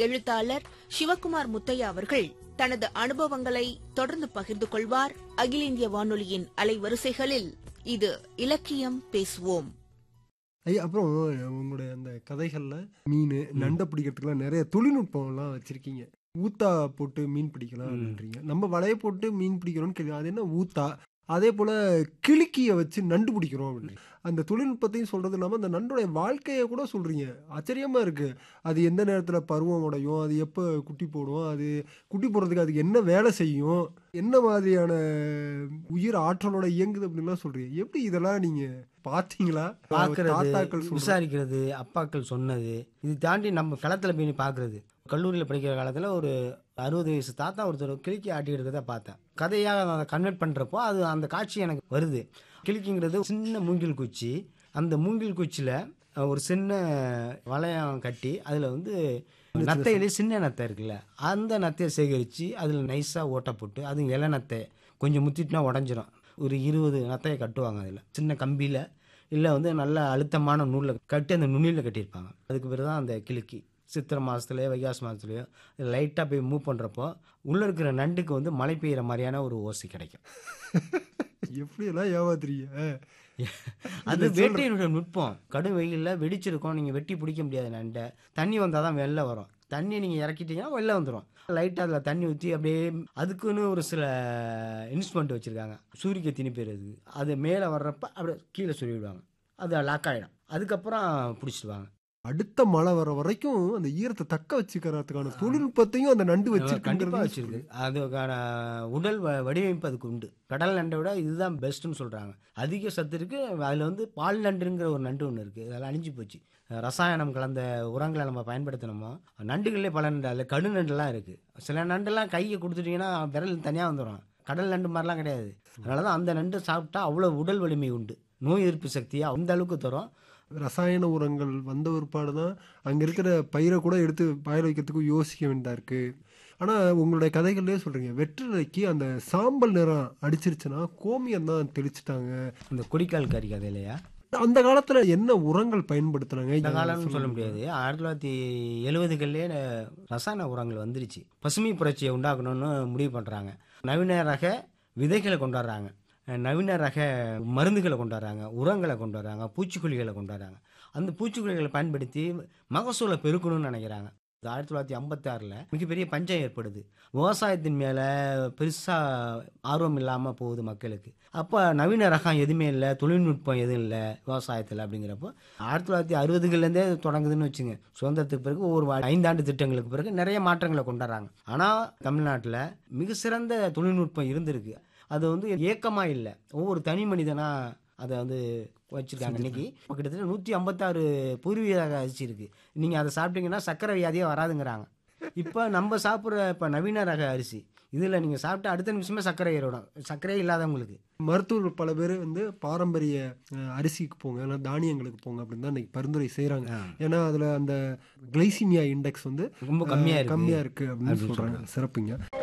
எழுத்தாளர் சிவக்குமார் முத்தையா அவர்கள் தனது அனுபவங்களை தொடர்ந்து பகிர்ந்து கொள்வார் அகில இந்திய வானொலியின் அலைவரிசைகளில் இது இலக்கியம் பேசுவோம் ஐயா அப்புறம் உங்களுடைய அந்த கதைகள்ல மீன் நண்டை பிடிக்கிறதுக்குலாம் நிறைய தொழில்நுட்பம்லாம் வச்சிருக்கீங்க ஊத்தா போட்டு மீன் பிடிக்கலாம் அப்படின்றீங்க நம்ம வலைய போட்டு மீன் பிடிக்கிறோம்னு கேள்வி அது என்ன ஊத்தா அதே போல கிளிக்கிய வச்சு நண்டு பிடிக்கிறோம் அப்படின்னு அந்த தொழில்நுட்பத்தையும் சொல்றது இல்லாம அந்த நண்டோடைய வாழ்க்கையை கூட சொல்றீங்க ஆச்சரியமா இருக்கு அது எந்த நேரத்துல பருவம் உடையும் அது எப்ப குட்டி போடும் அது குட்டி போடுறதுக்கு அதுக்கு என்ன வேலை செய்யும் என்ன மாதிரியான உயிர் ஆற்றலோட இயங்குது அப்படின்லாம் சொல்றீங்க எப்படி இதெல்லாம் நீங்க பாத்தீங்களா பார்க்கறது தாத்தாக்கள் சொல்றது விசாரிக்கிறது அப்பாக்கள் சொன்னது இது தாண்டி நம்ம களத்தில் போய் பார்க்கறது கல்லூரியில் படிக்கிற காலத்தில் ஒரு அறுபது வயசு தாத்தா ஒருத்தர் கிளிக்கி ஆட்டி எடுக்கிறத பார்த்தேன் கதையாக அதை கன்வெர்ட் பண்ணுறப்போ அது அந்த காட்சி எனக்கு வருது கிளிக்கிங்கிறது சின்ன மூங்கில் குச்சி அந்த மூங்கில் குச்சியில் ஒரு சின்ன வளையம் கட்டி அதில் வந்து நத்தையிலே சின்ன நத்தை இருக்குல்ல அந்த நத்தையை சேகரித்து அதில் நைஸாக ஓட்டை போட்டு அது இலை நத்தை கொஞ்சம் முத்திட்டுனா உடஞ்சிரும் ஒரு இருபது நத்தையை கட்டுவாங்க அதில் சின்ன கம்பியில் இல்லை வந்து நல்ல அழுத்தமான நூலில் கட்டி அந்த நுனியில் கட்டியிருப்பாங்க அதுக்கு பிறகு தான் அந்த கிளிக்கி சித்திரை மாதத்துலையோ வைகாசி மாதத்துலையோ லைட்டாக போய் மூவ் பண்ணுறப்போ உள்ளே இருக்கிற நண்டுக்கு வந்து மழை பெய்கிற மாதிரியான ஒரு ஓசை கிடைக்கும் எப்படி எல்லாம் ஏமாத்துறீங்க அது வேட்டையினுடைய நுட்பம் கடும் வெயிலில் வெடிச்சிருக்கும் நீங்கள் வெட்டி பிடிக்க முடியாது நண்டை தண்ணி வந்தால் தான் வெளில வரும் தண்ணி நீங்கள் இறக்கிட்டீங்கன்னா வெளில வந்துடும் லைட்டாக அதில் தண்ணி ஊற்றி அப்படியே அதுக்குன்னு ஒரு சில இன்ஸ்ட்ருமெண்ட் வச்சுருக்காங்க சூரிய திணி பேர் அது அது மேலே வர்றப்ப அப்படியே கீழே சொல்லிவிடுவாங்க அது லாக் ஆகிடும் அதுக்கப்புறம் பிடிச்சிடுவாங்க அடுத்த மழை வர வரைக்கும் அந்த ஈரத்தை தக்க வச்சுக்கிறதுக்கான தொழில்நுட்பத்தையும் அந்த நண்டு கண்டிப்பாக வச்சிருக்குங்கிறது வச்சிருக்கு அதுக்கான உடல் வ- வடிவமைப்பு அதுக்கு உண்டு கடல் நண்டை விட இதுதான் பெஸ்ட்டுன்னு சொல்கிறாங்க அதிக சத்து இருக்குது அதில் வந்து பால் நண்டுங்கிற ஒரு நண்டு ஒன்று இருக்குது அதெல்லாம் அழிஞ்சு போச்சு ரசாயனம் கலந்த உரங்களை நம்ம பயன்படுத்தினோமோ நண்டுகளே பல நண்டு அதில் கடு நண்டுலாம் இருக்குது சில நண்டுலாம் கையை கொடுத்துட்டிங்கன்னா விரல் தனியாக வந்துடும் கடல் நண்டு மாதிரிலாம் கிடையாது அதனால தான் அந்த நண்டு சாப்பிட்டா அவ்வளோ உடல் வலிமை உண்டு நோய் எதிர்ப்பு சக்தியை அந்த அளவுக்கு தரும் ரசாயன உரங்கள் வந்த ஒருபாடு தான் அங்க இருக்கிற பயிரை கூட எடுத்து பாய வைக்கிறதுக்கு யோசிக்க வேண்டியதா இருக்கு ஆனா உங்களுடைய கதைகள்லயே சொல்றீங்க வெற்றிலைக்கு அந்த சாம்பல் நிறம் அடிச்சிருச்சுன்னா கோமியம் தான் தெளிச்சிட்டாங்க இந்த கொடிக்கால் கறி கதை இல்லையா அந்த காலத்துல என்ன உரங்கள் பயன்படுத்துனாங்க இந்த காலம்னு சொல்ல முடியாது ஆயிரத்தி தொள்ளாயிரத்தி எழுபதுகள்லேயே ரசாயன உரங்கள் வந்துருச்சு பசுமை புரட்சியை உண்டாக்கணும்னு முடிவு பண்ணுறாங்க நவீன ரக விதைகளை கொண்டாடுறாங்க நவீன ரக மருந்துகளை கொண்டாடுறாங்க உரங்களை கொண்டு வர்றாங்க பூச்சிக்கொல்லிகளை கொண்டு வர்றாங்க அந்த பூச்சிக்கொல்லிகளை பயன்படுத்தி மகசூலை பெருக்கணும்னு நினைக்கிறாங்க ஆயிரத்தி தொள்ளாயிரத்தி ஐம்பத்தாறில் மிகப்பெரிய பஞ்சம் ஏற்படுது விவசாயத்தின் மேலே பெருசாக ஆர்வம் இல்லாமல் போகுது மக்களுக்கு அப்போ நவீன ரகம் எதுவுமே இல்லை தொழில்நுட்பம் எதுவும் இல்லை விவசாயத்தில் அப்படிங்கிறப்போ ஆயிரத்தி தொள்ளாயிரத்தி அறுபதுகள்லேருந்தே தொடங்குதுன்னு வச்சுங்க சுதந்திரத்துக்கு பிறகு ஒரு வா- ஐந்தாண்டு திட்டங்களுக்கு பிறகு நிறைய மாற்றங்களை கொண்டாடுறாங்க ஆனால் தமிழ்நாட்டில் மிக சிறந்த தொழில்நுட்பம் இருந்திருக்கு அது வந்து ஏக்கமாக இல்லை ஒவ்வொரு தனி மனிதனாக அதை வந்து வச்சுருக்காங்க இன்னைக்கு இப்போ கிட்டத்தட்ட நூற்றி ஐம்பத்தாறு பூர்வீக அரிசி இருக்குது நீங்கள் அதை சாப்பிட்டீங்கன்னா சக்கரை வியாதியே வராதுங்கிறாங்க இப்போ நம்ம சாப்பிட்ற இப்போ நவீன ரக அரிசி இதில் நீங்கள் சாப்பிட்டு அடுத்த நிமிஷமே சர்க்கரை ஏறிடும் சர்க்கரையே இல்லாதவங்களுக்கு மருத்துவர் பல பேர் வந்து பாரம்பரிய அஹ், அரிசிக்கு போங்க இல்லை தானியங்களுக்கு போங்க அப்படின்னு தான் இன்னைக்கு பரிந்துரை செய்றாங்க ஏன்னா அதுல அந்த கிளைசிமியா இண்டெக்ஸ் வந்து ரொம்ப கம்மியாக அஹ், இருக்கு கம்மியா இருக்கு அப்படின்னு சொல்றாங்க சிறப்புங்க